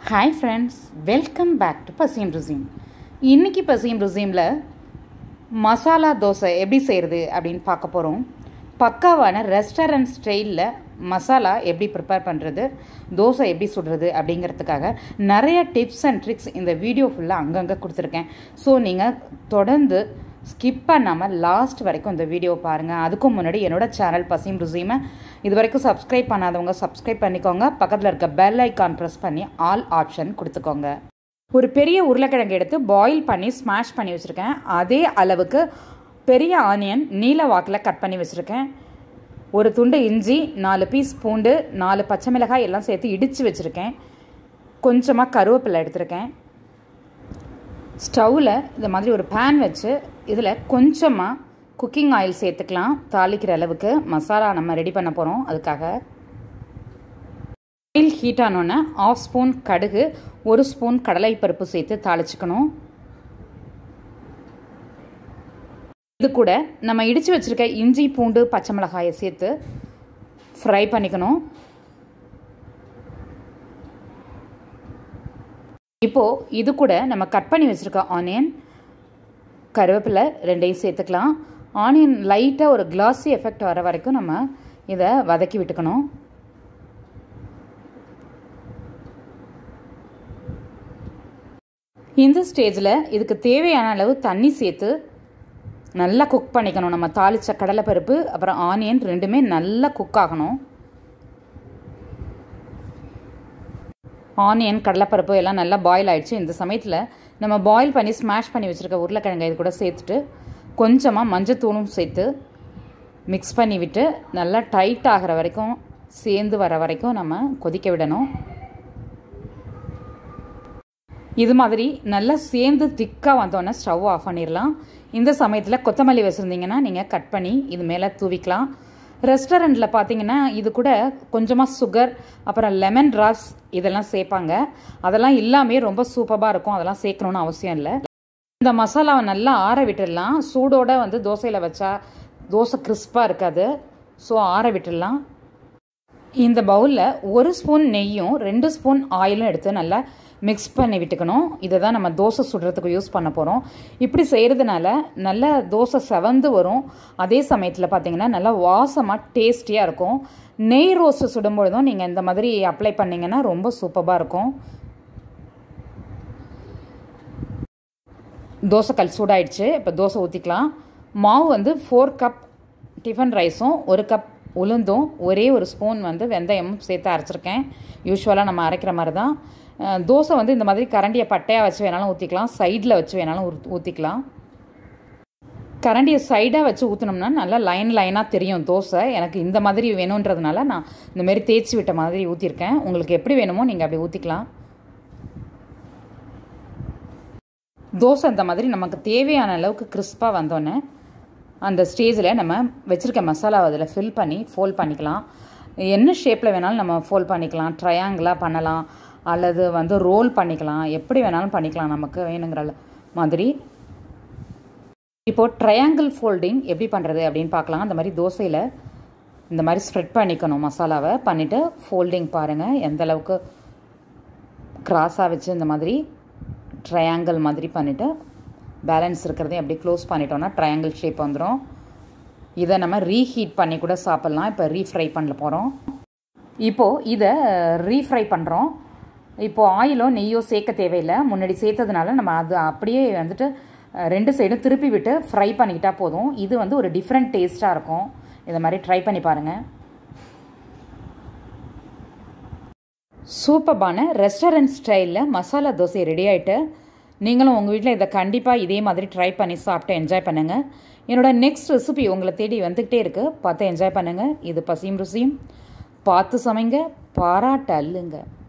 hi friends welcome back to பசியம் ருசீம் இன்றைக்கி பசியம் ருசீமில் மசாலா தோசை எப்படி செய்கிறது அப்படின்னு பார்க்க போகிறோம் பக்காவான ரெஸ்டாரண்ட் ஸ்டைலில் மசாலா எப்படி ப்ரிப்பேர் பண்ணுறது தோசை எப்படி சுடுறது அப்படிங்கிறதுக்காக நிறைய டிப்ஸ் அண்ட் ட்ரிக்ஸ் இந்த வீடியோ ஃபுல்லாக அங்கங்கே கொடுத்துருக்கேன் ஸோ நீங்கள் தொடர்ந்து ஸ்கிப் பண்ணாமல் லாஸ்ட் வரைக்கும் இந்த வீடியோ பாருங்கள் அதுக்கும் முன்னாடி என்னோட சேனல் பசிம் ருசீமை இது வரைக்கும் சப்ஸ்கிரைப் பண்ணாதவங்க சப்ஸ்கிரைப் பண்ணிக்கோங்க பக்கத்தில் இருக்க பெல் ஐக்கான் ப்ரெஸ் பண்ணி ஆல் ஆப்ஷன் கொடுத்துக்கோங்க ஒரு பெரிய உருளைக்கிழங்கு எடுத்து பாயில் பண்ணி ஸ்மாஷ் பண்ணி வச்சுருக்கேன் அதே அளவுக்கு பெரிய ஆனியன் நீல வாக்கில் கட் பண்ணி வச்சுருக்கேன் ஒரு துண்டு இஞ்சி நாலு பீஸ் பூண்டு நாலு பச்சை மிளகாய் எல்லாம் சேர்த்து இடித்து வச்சுருக்கேன் கொஞ்சமாக கருவேப்பிலை எடுத்திருக்கேன் ஸ்டவ்வில் இந்த மாதிரி ஒரு பேன் வச்சு இதில் கொஞ்சமாக குக்கிங் ஆயில் சேர்த்துக்கலாம் தாளிக்கிற அளவுக்கு மசாலா நம்ம ரெடி பண்ண போகிறோம் அதுக்காக ஆயில் ஹீட் ஆனோன்னே ஆஃப் ஸ்பூன் கடுகு ஒரு ஸ்பூன் கடலைப்பருப்பு சேர்த்து தாளிச்சுக்கணும் இது கூட நம்ம இடித்து வச்சுருக்க இஞ்சி பூண்டு பச்சை மிளகாயை சேர்த்து ஃப்ரை பண்ணிக்கணும் இப்போது இது கூட நம்ம கட் பண்ணி வச்சுருக்க ஆனியன் கருவேப்பிலை ரெண்டையும் சேர்த்துக்கலாம் ஆனியன் லைட்டாக ஒரு கிளாஸி எஃபெக்ட் வர வரைக்கும் நம்ம இதை வதக்கி விட்டுக்கணும் இந்த ஸ்டேஜில் இதுக்கு தேவையான அளவு தண்ணி சேர்த்து நல்லா குக் பண்ணிக்கணும் நம்ம தாளித்த கடலைப்பருப்பு அப்புறம் ஆனியன் ரெண்டுமே நல்லா குக் ஆகணும் ஆனியன் கடலைப்பருப்பு எல்லாம் நல்லா பாயில் ஆகிடுச்சு இந்த சமயத்தில் நம்ம பாயில் பண்ணி ஸ்மாஷ் பண்ணி வச்சுருக்க உருளைக்கிழங்கை இது கூட சேர்த்துட்டு கொஞ்சமாக மஞ்சத்தூளும் சேர்த்து மிக்ஸ் பண்ணி விட்டு நல்லா டைட் ஆகிற வரைக்கும் சேர்ந்து வர வரைக்கும் நம்ம கொதிக்க விடணும் இது மாதிரி நல்லா சேர்ந்து திக்காக வந்தோடனே ஸ்டவ் ஆஃப் பண்ணிடலாம் இந்த சமயத்தில் கொத்தமல்லி வச்சுருந்தீங்கன்னா நீங்கள் கட் பண்ணி இது மேலே தூவிக்கலாம் ரெஸ்டாரண்ட்டில் பார்த்தீங்கன்னா இது கூட கொஞ்சமாக சுகர் அப்புறம் லெமன் ட்ராப்ஸ் இதெல்லாம் சேர்ப்பாங்க அதெல்லாம் இல்லாமே ரொம்ப சூப்பராக இருக்கும் அதெல்லாம் சேர்க்கணுன்னு அவசியம் இல்லை இந்த மசாலாவை நல்லா ஆற விட்டுடலாம் சூடோட வந்து தோசையில் வச்சா தோசை கிறிஸ்பாக இருக்காது ஸோ ஆற விட்டுடலாம் இந்த பவுலில் ஒரு ஸ்பூன் நெய்யும் ரெண்டு ஸ்பூன் ஆயிலும் எடுத்து நல்லா மிக்ஸ் பண்ணி விட்டுக்கணும் இதை தான் நம்ம தோசை சுடுறதுக்கு யூஸ் பண்ண போகிறோம் இப்படி செய்கிறதுனால நல்ல தோசை செவந்து வரும் அதே சமயத்தில் பார்த்தீங்கன்னா நல்லா வாசமாக டேஸ்டியாக இருக்கும் நெய் ரோஸ்ட்டு சுடும்பொழுதும் நீங்கள் இந்த மாதிரி அப்ளை பண்ணிங்கன்னா ரொம்ப சூப்பராக இருக்கும் தோசை கல் சூடாயிடுச்சு இப்போ தோசை ஊற்றிக்கலாம் மாவு வந்து ஃபோர் கப் டிஃபன் ரைஸும் ஒரு கப் உளுந்தும் ஒரே ஒரு ஸ்பூன் வந்து வெந்தயமும் சேர்த்து அரைச்சிருக்கேன் யூஸ்வலாக நம்ம அரைக்கிற மாதிரி தான் தோசை வந்து இந்த மாதிரி கரண்டியை பட்டையாக வச்சு வேணாலும் ஊற்றிக்கலாம் சைடில் வச்சு வேணாலும் ஊற்றிக்கலாம் கரண்டியை சைடாக வச்சு ஊற்றினோம்னா நல்லா லைன் லைனாக தெரியும் தோசை எனக்கு இந்த மாதிரி வேணுன்றதுனால நான் இந்த மாதிரி தேய்ச்சி விட்ட மாதிரி ஊற்றிருக்கேன் உங்களுக்கு எப்படி வேணுமோ நீங்கள் அப்படி ஊற்றிக்கலாம் தோசை இந்த மாதிரி நமக்கு தேவையான அளவுக்கு கிறிஸ்பாக வந்தோன்னே அந்த ஸ்டேஜில் நம்ம வச்சுருக்க மசாலாவை அதில் ஃபில் பண்ணி ஃபோல்ட் பண்ணிக்கலாம் என்ன ஷேப்பில் வேணாலும் நம்ம ஃபோல்ட் பண்ணிக்கலாம் ட்ரையாங்கிளாக பண்ணலாம் அல்லது வந்து ரோல் பண்ணிக்கலாம் எப்படி வேணாலும் பண்ணிக்கலாம் நமக்கு வேணுங்கிற மாதிரி இப்போது ட்ரையாங்கிள் ஃபோல்டிங் எப்படி பண்ணுறது அப்படின்னு பார்க்கலாம் அந்த மாதிரி தோசையில் இந்த மாதிரி ஸ்ப்ரெட் பண்ணிக்கணும் மசாலாவை பண்ணிவிட்டு ஃபோல்டிங் பாருங்கள் எந்த அளவுக்கு க்ராஸாக வச்சு இந்த மாதிரி ட்ரையாங்கிள் மாதிரி பண்ணிவிட்டு பேலன்ஸ் இருக்கிறதையும் அப்படி க்ளோஸ் பண்ணிட்டோன்னா ட்ரையாங்கிள் ஷேப் வந்துடும் இதை நம்ம ரீஹீட் பண்ணி கூட சாப்பிட்லாம் இப்போ ரீஃப்ரை பண்ண போகிறோம் இப்போது இதை ரீஃப்ரை பண்ணுறோம் இப்போது ஆயிலோ நெய்யோ சேர்க்க தேவையில்லை முன்னாடி சேர்த்ததுனால நம்ம அது அப்படியே வந்துட்டு ரெண்டு சைடும் திருப்பி விட்டு ஃப்ரை பண்ணிக்கிட்டால் போதும் இது வந்து ஒரு டிஃப்ரெண்ட் டேஸ்ட்டாக இருக்கும் இதை மாதிரி ட்ரை பண்ணி பாருங்கள் சூப்பர்பான ரெஸ்டாரண்ட் ஸ்டைலில் மசாலா தோசை ரெடி ஆகிட்டு நீங்களும் உங்கள் வீட்டில் இதை கண்டிப்பாக இதே மாதிரி ட்ரை பண்ணி சாப்பிட்டு என்ஜாய் பண்ணுங்கள் என்னோடய நெக்ஸ்ட் ரெசிபி உங்களை தேடி வந்துக்கிட்டே இருக்குது பார்த்து என்ஜாய் பண்ணுங்கள் இது பசியும் ருசியும் பார்த்து சமைங்க பாராட்டு அல்லுங்க